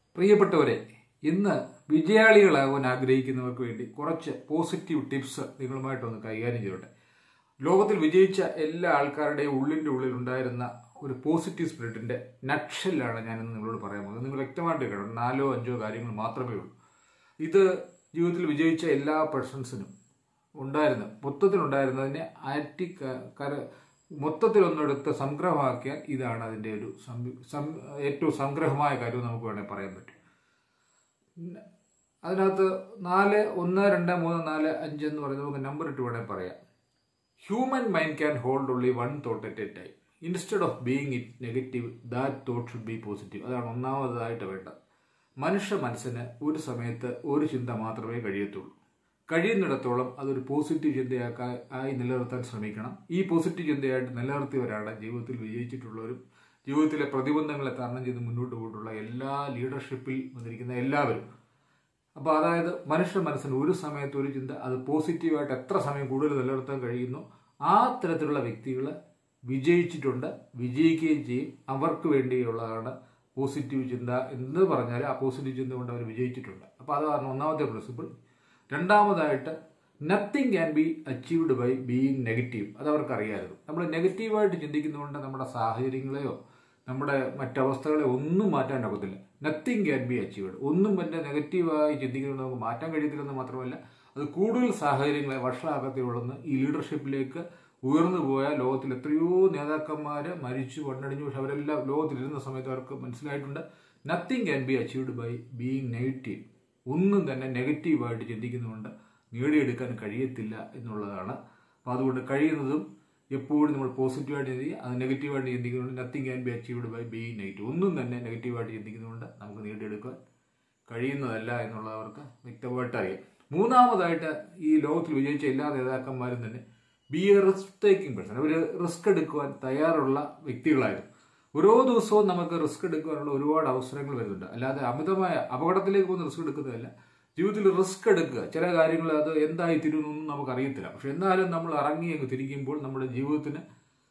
പ്രിയപ്പെട്ടവരെ ഇന്ന് വിജയാളികളാകാൻ ആഗ്രഹിക്കുന്നവർക്ക് വേണ്ടി കുറച്ച് പോസിറ്റീവ് ടിപ്സ് നിങ്ങളുമായിട്ടൊന്ന് കൈകാര്യം ചെയ്യട്ടെ ലോകത്തിൽ വിജയിച്ച എല്ലാ ആൾക്കാരുടെയും ഉള്ളിൻ്റെ ഉള്ളിൽ ഉണ്ടായിരുന്ന ഒരു പോസിറ്റീവ് സ്പിരിറ്റിന്റെ നക്ഷലാണ് ഞാനിന്ന് നിങ്ങളോട് പറയാൻ പോകുന്നത് നിങ്ങൾ വ്യക്തമായിട്ട് കേട്ടോ നാലോ അഞ്ചോ കാര്യങ്ങൾ മാത്രമേ ഉള്ളൂ ഇത് ജീവിതത്തിൽ വിജയിച്ച എല്ലാ പേഴ്സൺസിനും ഉണ്ടായിരുന്ന മൊത്തത്തിലുണ്ടായിരുന്നതിനെ ആറ്റി ക- കര മൊത്തത്തിലൊന്നെടുത്ത് സംഗ്രഹമാക്കിയാൽ ഇതാണ് അതിൻ്റെ ഒരു സംവി- സം- ഏറ്റവും സംഗ്രഹമായ കാര്യം നമുക്ക് വേണമെങ്കിൽ പറയാൻ പറ്റും പിന്നെ അതിനകത്ത് നാല് ഒന്ന് രണ്ട് മൂന്ന് നാല് അഞ്ച് എന്ന് പറയുന്നത് നമുക്ക് നമ്പർ ഇട്ട് വേണമെങ്കിൽ പറയാം human mind can hold only one thought at a time instead of being it negative that thought should be positive അതാണ് ഒന്നാമതായിട്ട് വേണ്ടത് മനുഷ്യ മനസ്സിന് ഒരു സമയത്ത് ഒരു ചിന്ത മാത്രമേ കഴിയത്തുള്ളൂ കഴിയുന്നിടത്തോളം അതൊരു പോസിറ്റീവ് ചിന്തയാക്കാൻ ആയി നിലനിർത്താൻ ശ്രമിക്കണം ഈ പോസിറ്റീവ് ചിന്തയായിട്ട് നിലനിർത്തിയവരാണ് ജീവിതത്തിൽ വിജയിച്ചിട്ടുള്ളവരും ജീവിതത്തിലെ പ്രതിബന്ധങ്ങളെ തരണം ചെയ്ത് മുന്നോട്ട് പോയിട്ടുള്ള എല്ലാ ലീഡർഷിപ്പിൽ വന്നിരിക്കുന്ന എല്ലാവരും അപ്പോൾ അതായത് മനുഷ്യ മനസ്സിന് ഒരു സമയത്ത് ഒരു ചിന്ത അത് പോസിറ്റീവായിട്ട് എത്ര സമയം കൂടുതൽ നിലനിർത്താൻ കഴിയുന്നു ആ തരത്തിലുള്ള വ്യക്തികൾ വിജയിച്ചിട്ടുണ്ട് വിജയിക്കുകയും ചെയ്യും അവർക്ക് വേണ്ടിയുള്ളതാണ് പോസിറ്റീവ് ചിന്ത എന്ന് പറഞ്ഞാൽ ആ പോസിറ്റീവ് ചിന്ത കൊണ്ട് അവർ വിജയിച്ചിട്ടുണ്ട് അപ്പോൾ അതാണ് ഒന്നാമത്തെ പ്രിൻസിപ്പിൾ രണ്ടാമതായിട്ട് nothing can be achieved by being negative അത് അവർക്ക് അറിയാമായിരുന്നു നമ്മൾ നെഗറ്റീവായിട്ട് ചിന്തിക്കുന്നതുകൊണ്ട് നമ്മുടെ സാഹചര്യങ്ങളെയോ നമ്മുടെ മറ്റവസ്ഥകളെ ഒന്നും മാറ്റാൻ ഒക്കത്തില്ല നത്തിങ് ക്യാൻ ബി അച്ചീവ്ഡ് ഒന്നും എൻ്റെ നെഗറ്റീവായി ചിന്തിക്കുന്നത് നമുക്ക് മാറ്റാൻ കഴിയത്തില്ലെന്ന് മാത്രമല്ല അത് കൂടുതൽ സാഹചര്യങ്ങളെ വഷളാക്കത്തുള്ളെന്ന് ഈ ലീഡർഷിപ്പിലേക്ക് ഉയർന്നു പോയ ലോകത്തിൽ എത്രയോ നേതാക്കന്മാർ മരിച്ചു കൊണ്ടടിഞ്ഞു പക്ഷെ അവരെല്ലാം ലോകത്തിലിരുന്ന സമയത്ത് അവർക്ക് മനസ്സിലായിട്ടുണ്ട് nothing can be achieved by being negative ഒന്നും തന്നെ നെഗറ്റീവായിട്ട് ചിന്തിക്കുന്നതുകൊണ്ട് നേടിയെടുക്കാൻ കഴിയത്തില്ല എന്നുള്ളതാണ് അപ്പോൾ അതുകൊണ്ട് കഴിയുന്നതും എപ്പോഴും നമ്മൾ പോസിറ്റീവായിട്ട് ചിന്തിക്കുക അത് നെഗറ്റീവായിട്ട് ചിന്തിക്കുന്നതുകൊണ്ട് nothing can be achieved by being negative ഒന്നും തന്നെ നെഗറ്റീവായിട്ട് ചിന്തിക്കുന്നതുകൊണ്ട് നമുക്ക് നേടിയെടുക്കാൻ കഴിയുന്നതല്ല എന്നുള്ളത് അവർക്ക് വ്യക്തമായിട്ട് അറിയാം മൂന്നാമതായിട്ട് ഈ ലോകത്തിൽ വിജയിച്ച എല്ലാ നേതാക്കന്മാരും തന്നെ be a risk taking person അവർ റിസ്ക് എടുക്കുവാൻ തയ്യാറുള്ള വ്യക്തികളായിരുന്നു ഓരോ ദിവസവും നമുക്ക് റിസ്ക് എടുക്കാനുള്ള ഒരുപാട് അവസരങ്ങൾ വരുന്നുണ്ട് അല്ലാതെ അമിതമായ അപകടത്തിലേക്ക് പോകുന്ന റിസ്ക് എടുക്കുന്നതല്ല ജീവിതത്തിൽ റിസ്ക് എടുക്കുക ചില കാര്യങ്ങൾ അത് എന്തായി തീരുമെന്നൊന്നും നമുക്ക് അറിയത്തില്ല പക്ഷെ എന്നാലും നമ്മൾ ഇറങ്ങി അങ്ങ് തിരിക്കുമ്പോൾ നമ്മുടെ ജീവിതത്തിന്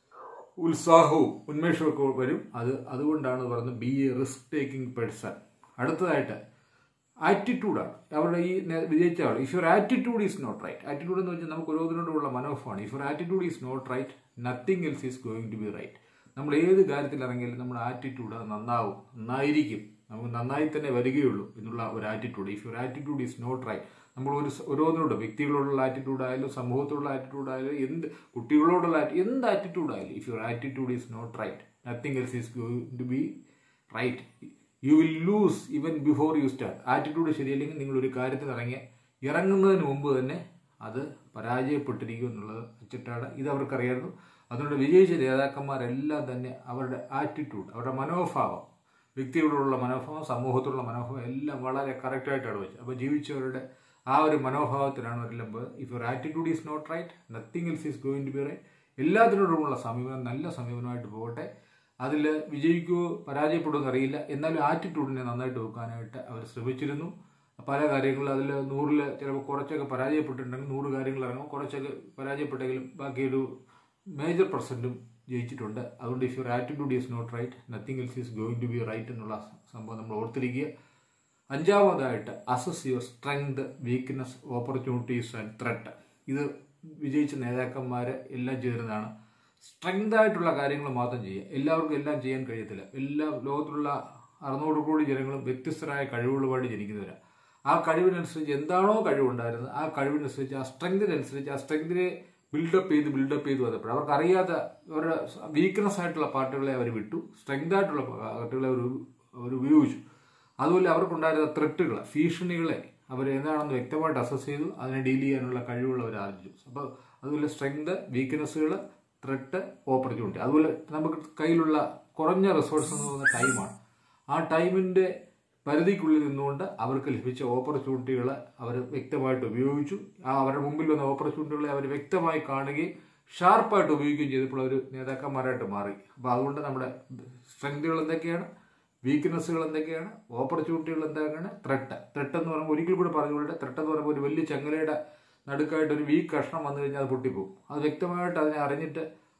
ഉത്സാഹവും ഉന്മേഷവും ഒക്കെ വരും അത് അതുകൊണ്ടാണ് പറയുന്നത് be a risk taking person അടുത്തതായിട്ട് ആറ്റിറ്റ്യൂഡാണ് അവരുടെ ഈ നെ- വിജയിച്ച ആൾ if your attitude is not right attitude എന്ന് വെച്ചാൽ നമുക്ക് ഓരോന്നിനോടുള്ള മനോഭാവമാണ് if your attitude is not right nothing else is going to be right നമ്മൾ ഏത് കാര്യത്തിൽ ഇറങ്ങിയാലും നമ്മുടെ ആറ്റിറ്റ്യൂഡ് അത് നന്നാവും നന്നായിരിക്കും നമുക്ക് നന്നായി തന്നെ വരികയുള്ളൂ എന്നുള്ള ഒരു attitude if your attitude is not right നമ്മൾ ഒരു സ- ഓരോന്നിനോട് വ്യക്തികളോടുള്ള ആറ്റിറ്റ്യൂഡ് ആയാലും സമൂഹത്തോടുള്ള ആറ്റിറ്റ്യൂഡ് ആയാലും എന്ത് കുട്ടികളോടുള്ള atti- എന്ത് ആറ്റിറ്റ്യൂഡ് ആയാലും if your attitude is not right nothing else is going to be right you will lose even before you start attitude ശരിയല്ലെങ്കിൽ നിങ്ങൾ ഒരു കാര്യത്തിൽ ഇറങ്ങിയ ഇറങ്ങുന്നതിന് മുമ്പ് തന്നെ അത് പരാജയപ്പെട്ടിരിക്കും എന്നുള്ളത് വെച്ചിട്ടാണ് ഇത് അവർക്കറിയായിരുന്നു അതുകൊണ്ട് വിജയിച്ച നേതാക്കന്മാരെല്ലാം തന്നെ അവരുടെ ആറ്റിറ്റ്യൂഡ് അവരുടെ മനോഭാവം വ്യക്തികളോടുള്ള മനോഭാവം സമൂഹത്തോടുള്ള മനോഭാവം എല്ലാം വളരെ കറക്റ്റായിട്ടാണ് വെച്ചത് അപ്പോൾ ജീവിച്ചവരുടെ ആ ഒരു മനോഭാവത്തിലാണ് അവരെല്ലാം പോയത് if your attitude is not right nothing else is going to be right എല്ലാത്തിനോടുമുള്ള സമീപനം നല്ല സമീപനമായിട്ട് പോകട്ടെ അതിൽ വിജയിക്കുമോ പരാജയപ്പെടുമോ എന്നറിയില്ല എന്നാലും ആറ്റിറ്റ്യൂഡിനെ നന്നായിട്ട് വെക്കാനായിട്ട് അവർ ശ്രമിച്ചിരുന്നു പല കാര്യങ്ങളും അതിൽ നൂറിൽ ചിലപ്പോൾ കുറച്ചൊക്കെ പരാജയപ്പെട്ടിട്ടുണ്ടെങ്കിൽ നൂറ് കാര്യങ്ങൾ ഇറങ്ങും കുറച്ചൊക്കെ പരാജയപ്പെട്ടെങ്കിലും ബാക്കിയൊരു മേജർ പെർസെൻറ്റും ജയിച്ചിട്ടുണ്ട് അതുകൊണ്ട് if your attitude is not right nothing else is going to be right എന്നുള്ള സംഭവം നമ്മൾ ഓർത്തിരിക്കുക അഞ്ചാമതായിട്ട് assess your strength weakness opportunities and threat ഇത് വിജയിച്ച നേതാക്കന്മാർ എല്ലാം ചേരുന്നതാണ് സ്ട്രെങ്ത് ആയിട്ടുള്ള കാര്യങ്ങൾ മാത്രം ചെയ്യുക എല്ലാവർക്കും എല്ലാം ചെയ്യാൻ കഴിയത്തില്ല എല്ലാ ലോകത്തിലുള്ള അറുന്നൂറ് കോടി ജനങ്ങളും വ്യത്യസ്തരായ കഴിവുകളുമായിട്ട് ജനിക്കുന്നവരാണ് ആ കഴിവിനനുസരിച്ച് എന്താണോ കഴിവുണ്ടായിരുന്നത് ആ കഴിവിനനുസരിച്ച് ആ സ്ട്രെങ്തിനനുസരിച്ച് ആ സ്ട്രെങ്തിനെ ബിൽഡപ്പ് ചെയ്ത് ബിൽഡപ്പ് ചെയ്ത് വന്നപ്പോൾ അവർക്ക് അറിയാത്ത അവരുടെ വീക്ക്നെസ് ആയിട്ടുള്ള പാർട്ടുകളെ അവർ വിട്ടു സ്ട്രെങ്ത് ആയിട്ടുള്ള പാർട്ടുകളെ അവർ അവർ ഉപയോഗിച്ചു അതുപോലെ അവർക്കുണ്ടായിരുന്ന ത്രെട്ടുകൾ ഭീഷണികളെ അവർ എന്താണെന്ന് വ്യക്തമായിട്ട് അസസ് ചെയ്തു അതിനെ ഡീൽ ചെയ്യാനുള്ള കഴിവുകൾ അവർ ആർജിച്ചു അപ്പോൾ അതുപോലെ സ്ട്രെങ്ത് വീക്ക്നെസ്സുകൾ ത്രെട്ട് ഓപ്പർച്യൂണിറ്റി അതുപോലെ നമുക്ക് കയ്യിലുള്ള കുറഞ്ഞ റിസോഴ്സ് എന്ന് പറയുന്ന ടൈമാണ് ആ ടൈമിൻ്റെ പരിധിക്കുള്ളിൽ നിന്നുകൊണ്ട് അവർക്ക് ലഭിച്ച ഓപ്പർച്യൂണിറ്റികൾ അവർ വ്യക്തമായിട്ട് ഉപയോഗിച്ചു ആ അവരുടെ മുമ്പിൽ വന്ന ഓപ്പർച്യൂണിറ്റികളെ അവർ വ്യക്തമായി കാണുകയും ഷാർപ്പായിട്ട് ഉപയോഗിക്കുകയും ചെയ്തപ്പോൾ അവർ നേതാക്കന്മാരായിട്ട് മാറി അപ്പോൾ അതുകൊണ്ട് നമ്മുടെ സ്ട്രെങ്തുകൾ എന്തൊക്കെയാണ് വീക്ക്നെസ്സുകൾ എന്തൊക്കെയാണ് ഓപ്പർച്യൂണിറ്റികൾ എന്തൊക്കെയാണ് ത്രെട്ട് ത്രെട്ട് എന്ന് പറയുമ്പോൾ ഒരിക്കൽ കൂടി പറഞ്ഞുകൊണ്ട് ത്രെട്ട് എന്ന് പറയുമ്പോൾ ഒരു വലിയ ചങ്ങലയുടെ നടുക്കായിട്ട് ഒരു വീക്ക് കഷ്ണം വന്നു കഴിഞ്ഞാൽ അത് പൊട്ടിപ്പോകും അത് വ്യക്തമായിട്ട് അതിനെ അറിഞ്ഞിട്ട്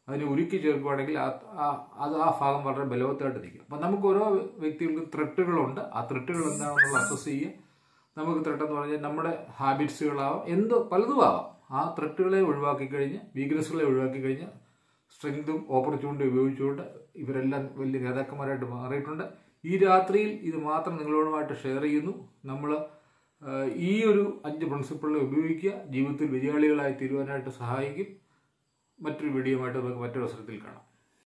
അതിനെ ഉരുക്കി ചേർക്കുകയാണെങ്കിൽ ആ ആ- അത് ആ ഭാഗം വളരെ ബലവത്തായിട്ട് നിൽക്കും അപ്പം നമുക്ക് ഓരോ വ്യക്തികൾക്കും ത്രെട്ടുകളുണ്ട് ആ ത്രെട്ടുകൾ എന്താണെന്നുള്ള അസസ് ചെയ്യുക നമുക്ക് ത്രെട്ട് എന്ന് പറഞ്ഞാൽ നമ്മുടെ ഹാബിറ്റ്സുകളാവാം എന്ത് പലതും ആവാം ആ ത്രെട്ടുകളെ ഒഴിവാക്കി കഴിഞ്ഞ് വീക്ക്നെസ്സുകളെ ഒഴിവാക്കി കഴിഞ്ഞ് സ്ട്രെങ്തും ഓപ്പർച്യൂണിറ്റി ഉപയോഗിച്ചുകൊണ്ട് ഇവരെല്ലാം വലിയ നേതാക്കന്മാരായിട്ട് മാറിയിട്ടുണ്ട് ഈ രാത്രിയിൽ ഇത് മാത്രം നിങ്ങളോടുമായിട്ട് ഷെയർ ചെയ്യുന്നു നമ്മൾ ഈ ഒരു അഞ്ച് പ്രിൻസിപ്പിളിനെ ഉപയോഗിക്കുക ജീവിതത്തിൽ വിജയാളികളായി തീരുവാനായിട്ട് സഹായിക്കും മറ്റൊരു വീഡിയോയുമായിട്ട് നമുക്ക് മറ്റൊരു അവസരത്തിൽ കാണാം